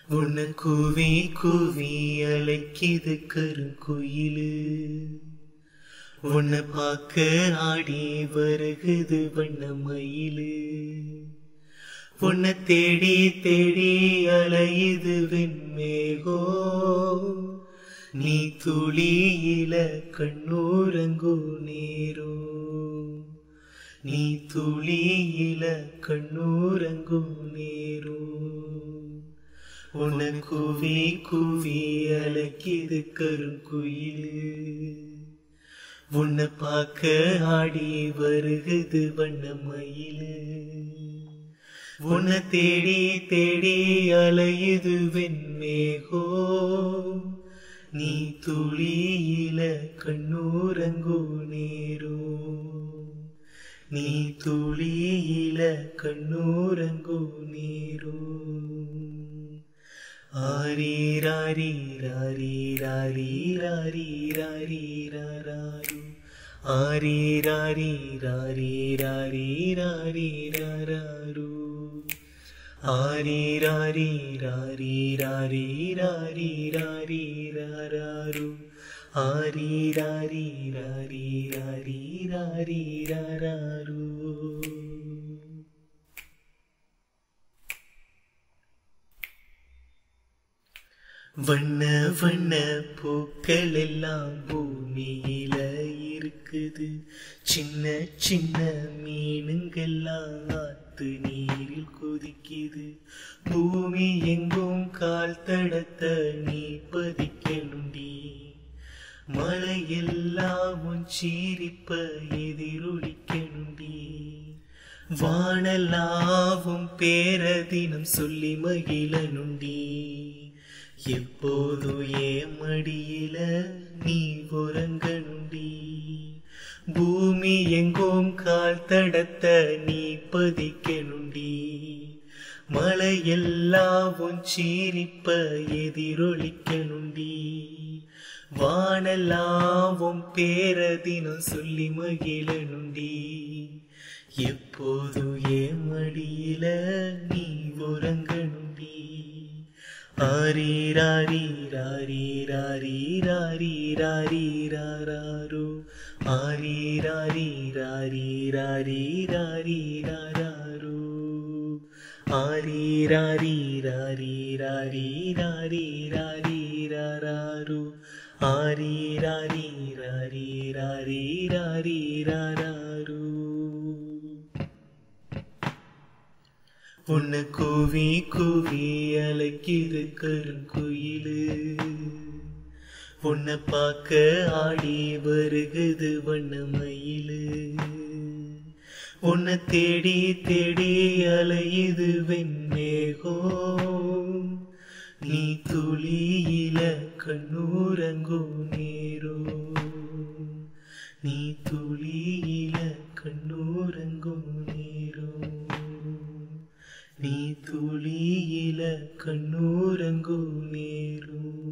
உன்னை கூவி கூவி அழைக்கிது கருங்குயிலு உன்னை பார்க்க ஆடி வருகுது வண்ண மயிலு உன்னை தேடி தேடி அலையுது வெண்மேகோ நீ துளியில கண்ணூரங்கோ நேரோ நீ துளியில கண்ணூரங்கோ நேரோ உன்னை கூவி கூவி அழைக்கிது கருங்குயிலு உன்னை பார்க்க ஆடி வருகுது வண்ண மயிலு உன்னை தேடி தேடி அலையுது வெண்மேகோ நீ துளியில கண்ணூரங்கோ நேரோ நீ துளியில கண்ணூரங்கோ நேரோ ஆரீராரீராரீராரீராரீராரீராரீராரீ ஆரீராரீராரீராரீராரீராரீராரீராரீ ஆரீராரீராரீராரீராரீராரீராரீ ஆரீராரீராரீராரீராரீராரீ வண்ண வண்ண பூக்கள் எல்லாம் பூமியில இருக்குது சின்ன சின்ன மீனுங்கெல்லாம் ஆத்து நீரில் கொதிக்குது பூமி எங்கும் கால் தடத்த நீ பதிக்கணுண்டி மழையெல்லாம் உன் சீரிப்ப எதிரொலிக்கணுண்டி வானலாவும் பேரதினம் சொல்லி மகிழனுண்டி எப்போது ஏன் மடியில நீ உறங்கணுண்டி பூமி எங்கும் கால் தடத்த நீ பதிக்கணுண்டி மழையெல்லாம் உன் சீரிப்ப எதிரொலிக்கணுண்டி வானலாவும் பேரதினம் சொல்லி மகிழனுண்டி எப்போது ஏன் மடியில நீ உறங்கணுண்டி ஆரீராரீராரீராரீராரீராரீராரோ ஆரீராரீராரீராரீராரீராரோ ஆரீராரீராரீராரீராரீராரோ ஆரீராரீராரீராரீராரீராரோ உன்னை கூவி கூவி அழைக்கிது கருங்குயிலு உன்னை பார்க்க ஆடி வருகுது வண்ண மயிலு உன்னை தேடி தேடி அலையுது வெண்மேகோ நீ துளியில கண்ணூரங்கோ நேரோ நீ துளியில கண்ணூரங்கோ நேரோ நீ துளியில கண்ணூரங்கோ நேரோ